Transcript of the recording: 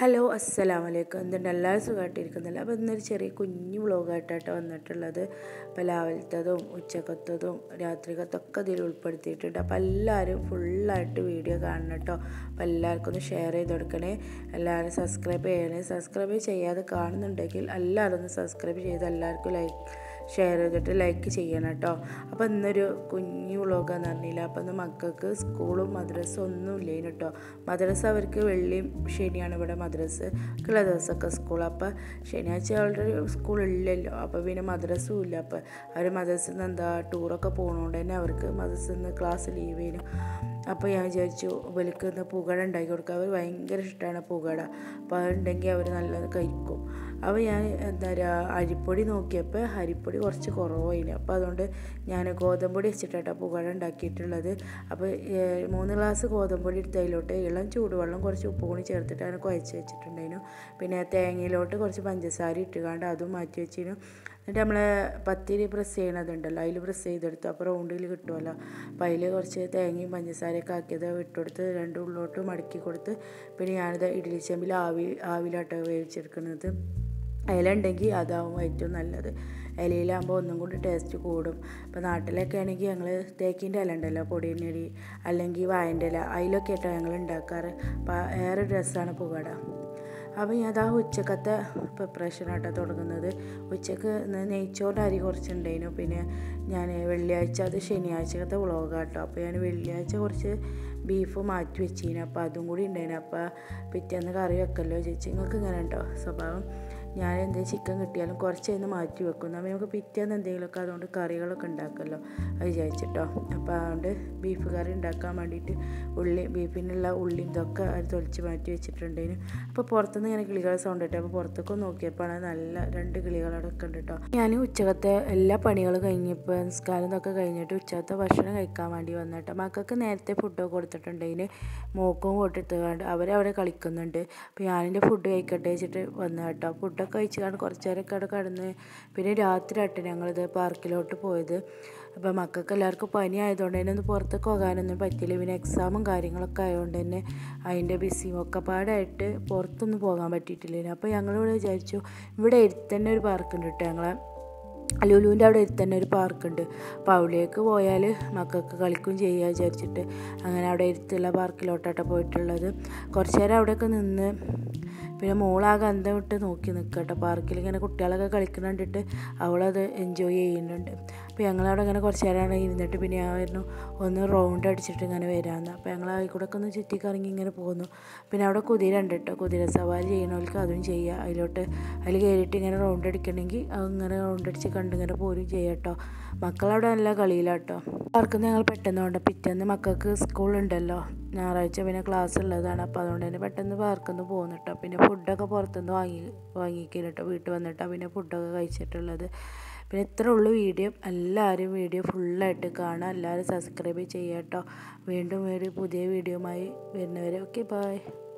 hello അസ്സലാമു അലൈക്കും എന്തുണ്ട് എല്ലാവരും സുഖമായിട്ടിരിക്കുന്നില്ല അപ്പോൾ ഇന്നൊരു ചെറിയ കുഞ്ഞു വ്ലോഗായിട്ടാണ് വന്നിട്ടുള്ളത് അപ്പോൾ രാവിലത്തതും ഉച്ചക്കത്തതും രാത്രികത്തൊക്കെ ഇതിൽ ഉൾപ്പെടുത്തിയിട്ടുണ്ട് അപ്പോൾ എല്ലാവരും ഫുള്ളായിട്ട് വീഡിയോ കാണണം കേട്ടോ അപ്പോൾ എല്ലാവർക്കും ഒന്ന് ഷെയർ ചെയ്ത് കൊടുക്കണേ എല്ലാവരും സബ്സ്ക്രൈബ് ചെയ്യണേ സബ്സ്ക്രൈബ് ചെയ്യാതെ കാണുന്നുണ്ടെങ്കിൽ എല്ലാവരും ഒന്ന് സബ്സ്ക്രൈബ് ചെയ്ത് എല്ലാവർക്കും ലൈക്ക് ഷെയർ ചെയ്തിട്ട് ലൈക്ക് ചെയ്യണം കേട്ടോ അപ്പോൾ ഇന്നൊരു കുഞ്ഞു വ്ളോഗാന്ന് പറഞ്ഞില്ല അപ്പോൾ ഇന്ന് മക്കൾക്ക് സ്കൂളും മദ്രസും ഒന്നും ഇല്ലേനു കേട്ടോ മദ്രസ അവർക്ക് വെള്ളിയും ശനിയാണ് ഇവിടെ മദ്രസ് ഉള്ള ദിവസമൊക്കെ സ്കൂൾ അപ്പോൾ ശനിയാഴ്ച അവരുടെ സ്കൂളില്ലല്ലോ അപ്പോൾ പിന്നെ മദ്രസും ഇല്ല അപ്പോൾ അവർ മദ്രസിൽ നിന്ന് എന്താ ടൂറൊക്കെ പോകണോണ്ട് തന്നെ അവർക്ക് മദ്രസിൽ നിന്ന് ക്ലാസ് ലീവ് ചെയ്യുന്നു അപ്പോൾ ഞാൻ വിചാരിച്ചു ഇവർക്ക് ഇന്ന് പുകട ഉണ്ടാക്കി കൊടുക്കുക അവർ ഭയങ്കര ഇഷ്ടമാണ് പുകട അപ്പോൾ അതുണ്ടെങ്കിൽ അവർ നല്ലത് കഴിക്കും അപ്പോൾ ഞാൻ എന്താ പറയുക അരിപ്പൊടി നോക്കിയപ്പോൾ അരിപ്പൊടി കുറച്ച് കുറവായിന് അപ്പോൾ അതുകൊണ്ട് ഞാൻ ഗോതമ്പൊടി വെച്ചിട്ടാണ് പുകട ഉണ്ടാക്കിയിട്ടുള്ളത് അപ്പോൾ മൂന്ന് ഗ്ലാസ് ഗോതമ്പൊടി എടുത്ത് അതിലോട്ട് ഇളം ചൂടുവെള്ളം കുറച്ച് ഉപ്പ് കൂടി ചേർത്തിട്ടാണ് കുഴച്ച് വെച്ചിട്ടുണ്ടായിരുന്നു പിന്നെ തേങ്ങയിലോട്ട് കുറച്ച് പഞ്ചസാര ഇട്ടുകൊണ്ട് അതും മാറ്റി വെച്ചിരുന്നു എന്നിട്ട് നമ്മൾ പത്തിരി പ്രസ് ചെയ്യണതുണ്ടല്ലോ അതിൽ പ്രസ് ചെയ്തെടുത്തു അപ്പോൾ റൗണ്ടിൽ കിട്ടുമല്ലോ അപ്പോൾ അതിൽ കുറച്ച് തേങ്ങയും പഞ്ചസാരയൊക്കെ ആക്കിയത് ഇട്ടുകൊടുത്ത് രണ്ട് ഉള്ളോട്ട് മടക്കി കൊടുത്ത് പിന്നെ ഞാനിത് ഇഡ്ഡലി ചെമ്പിൽ ആവി ആവിലാട്ടോ വേവിച്ചെടുക്കുന്നത് ഇലയുണ്ടെങ്കിൽ അതാവും ഏറ്റവും നല്ലത് ഇലയിലാകുമ്പോൾ ഒന്നും കൂടി ടേസ്റ്റ് കൂടും ഇപ്പോൾ നാട്ടിലൊക്കെ ആണെങ്കിൽ ഞങ്ങൾ തേക്കിൻ്റെ ഇല ഉണ്ടല്ലോ പൊടിയനടി അല്ലെങ്കിൽ വായൻ്റെ ഇല അതിലൊക്കെ ആയിട്ടാണ് ഞങ്ങൾ ഉണ്ടാക്കാറ് അപ്പോൾ ഏറെ രസമാണ് പുകട അപ്പോൾ ഞാൻ അതാ ഉച്ചക്കത്തെ പ്രിപ്പറേഷനായിട്ടോ തുടങ്ങുന്നത് ഉച്ചക്ക് നെയ്ച്ചോറിൻ്റെ അരി കുറച്ചുണ്ടായിരുന്നു പിന്നെ ഞാൻ വെള്ളിയാഴ്ച അത് ശനിയാഴ്ചത്തെ വ്ളോഗാട്ടോ അപ്പോൾ ഞാൻ വെള്ളിയാഴ്ച കുറച്ച് ബീഫ് മാറ്റി വെച്ചിരുന്നു അപ്പോൾ അതും കൂടി ഉണ്ടായിരുന്നു അപ്പോൾ പിറ്റേന്ന് കറി വെക്കല്ലോ ചേച്ചി നിങ്ങൾക്ക് ഇങ്ങനെ ഉണ്ടോ സ്വഭാവം ഞാൻ എന്തെങ്കിലും ചിക്കൻ കിട്ടിയാലും കുറച്ച് കഴിഞ്ഞ് മാറ്റി വെക്കും എന്നാൽ നമുക്ക് പിറ്റേന്ന് എന്തെങ്കിലുമൊക്കെ അതുകൊണ്ട് കറികളൊക്കെ ഉണ്ടാക്കുമല്ലോ അത് വിചാരിച്ചിട്ടോ അപ്പോൾ അതുകൊണ്ട് ബീഫ് കറി ഉണ്ടാക്കാൻ വേണ്ടിയിട്ട് ഉള്ളി ബീഫിനുള്ള ഉള്ളി ഇതൊക്കെ അത് തൊലിച്ച് മാറ്റി വെച്ചിട്ടുണ്ടേനു അപ്പോൾ പുറത്തുനിന്ന് ഇങ്ങനെ കിളികൾ സൗണ്ട് ഇട്ടു അപ്പോൾ പുറത്തൊക്കെ നോക്കിയപ്പോൾ നല്ല രണ്ട് കിളികളടക്കം ഉണ്ട് കേട്ടോ ഞാൻ ഉച്ചകത്തെ എല്ലാ പണികളും കഴിഞ്ഞപ്പോൾ നിസ്കാരം ഇതൊക്കെ കഴിഞ്ഞിട്ട് ഉച്ചകത്തെ ഭക്ഷണം കഴിക്കാൻ വേണ്ടി വന്നിട്ട് മക്കൾക്ക് നേരത്തെ ഫുഡൊക്കെ കൊടുത്തിട്ടുണ്ടതിന് മോക്കും കൊടുത്തിട്ട് അവരവിടെ കളിക്കുന്നുണ്ട് അപ്പോൾ ഞാനെൻ്റെ ഫുഡ് കഴിക്കട്ടെ വെച്ചിട്ട് വന്നു കേട്ടോ ഫുഡ് ഫുഡൊക്കെ കഴിച്ചാണ് കുറച്ച് നേരമൊക്കെ അവിടെ കടന്ന് പിന്നെ രാത്രി ആട്ടെ ഞങ്ങളിത് പാർക്കിലോട്ട് പോയത് അപ്പോൾ മക്കൾക്ക് എല്ലാവർക്കും പനി ആയതുകൊണ്ട് തന്നെ ഒന്ന് പുറത്തേക്ക് പോകാനൊന്നും പറ്റില്ല പിന്നെ എക്സാമും കാര്യങ്ങളൊക്കെ ആയതുകൊണ്ട് തന്നെ അതിൻ്റെ ബിസിയും ഒക്കെ പാടായിട്ട് പുറത്തൊന്നും പോകാൻ പറ്റിയിട്ടില്ല അപ്പോൾ ഞങ്ങളിവിടെ വിചാരിച്ചു ഇവിടെ തന്നെ ഒരു പാർക്കുണ്ട് കേട്ടോ ഞങ്ങളെ ലുലുവിൻ്റെ അവിടെ തന്നെ ഒരു പാർക്കുണ്ട് അപ്പോൾ അവിടേക്ക് പോയാൽ മക്കൾക്ക് കളിക്കും ചെയ്യുക വിചാരിച്ചിട്ട് അങ്ങനെ അവിടെ ഇരുത്തുള്ള പാർക്കിലോട്ടാട്ടോ പോയിട്ടുള്ളത് കുറച്ച് നേരം അവിടെയൊക്കെ നിന്ന് പിന്നെ മോളാകെ അന്തം വിട്ട് നോക്കി നിൽക്കട്ടെ പാർക്കിൽ ഇങ്ങനെ കുട്ടികളൊക്കെ കളിക്കുന്ന കണ്ടിട്ട് അവളത് എൻജോയ് ചെയ്യുന്നുണ്ട് അപ്പോൾ ഞങ്ങളവിടെ ഇങ്ങനെ കുറച്ച് നേരം ഇരുന്നിട്ട് പിന്നെ ഞാനായിരുന്നു ഒന്ന് റൗണ്ട് അടിച്ചിട്ട് ഇങ്ങനെ വരാമെന്ന് അപ്പോൾ ഞങ്ങൾ അതിൽ കൂടെ ഒക്കെ ഒന്ന് ചുറ്റിക്കറങ്ങി ഇങ്ങനെ പോകുന്നു പിന്നെ അവിടെ കുതിര ഉണ്ട് കേട്ടോ കുതിര സവാരി ചെയ്യണവർക്ക് അതും ചെയ്യുക അതിലോട്ട് അതിൽ കയറിയിട്ട് ഇങ്ങനെ റൗണ്ട് അടിക്കണമെങ്കിൽ അങ്ങനെ റൗണ്ട് അടിച്ച് കണ്ടിങ്ങനെ പോരും ചെയ്യാം കേട്ടോ മക്കളവിടെ നല്ല കളിയിലാട്ടോ പാർക്കിൽ ഞങ്ങൾ പെട്ടെന്ന് കൊണ്ട് പിറ്റേന്ന് മക്കൾക്ക് സ്കൂളുണ്ടല്ലോ ഞായറാഴ്ച പിന്നെ ക്ലാസ് ഉള്ളതാണ് അപ്പോൾ അതുകൊണ്ട് തന്നെ പെട്ടെന്ന് പാർക്കിൽ നിന്ന് പോകുന്നു കേട്ടോ പിന്നെ ഫുഡൊക്കെ പുറത്തുനിന്ന് വാങ്ങി വാങ്ങിക്കുന്നു കേട്ടോ വീട്ടിൽ വന്നിട്ടാണ് പിന്നെ ഫുഡൊക്കെ കഴിച്ചിട്ടുള്ളത് പിന്നെ ഇത്ര ഉള്ളൂ വീഡിയോ എല്ലാവരും വീഡിയോ ഫുള്ളായിട്ട് കാണാം എല്ലാവരും സബ്സ്ക്രൈബ് ചെയ്യാം കേട്ടോ വീണ്ടും ഒരു പുതിയ വീഡിയോയുമായി വരുന്നവരെ ഓക്കെ ബായ്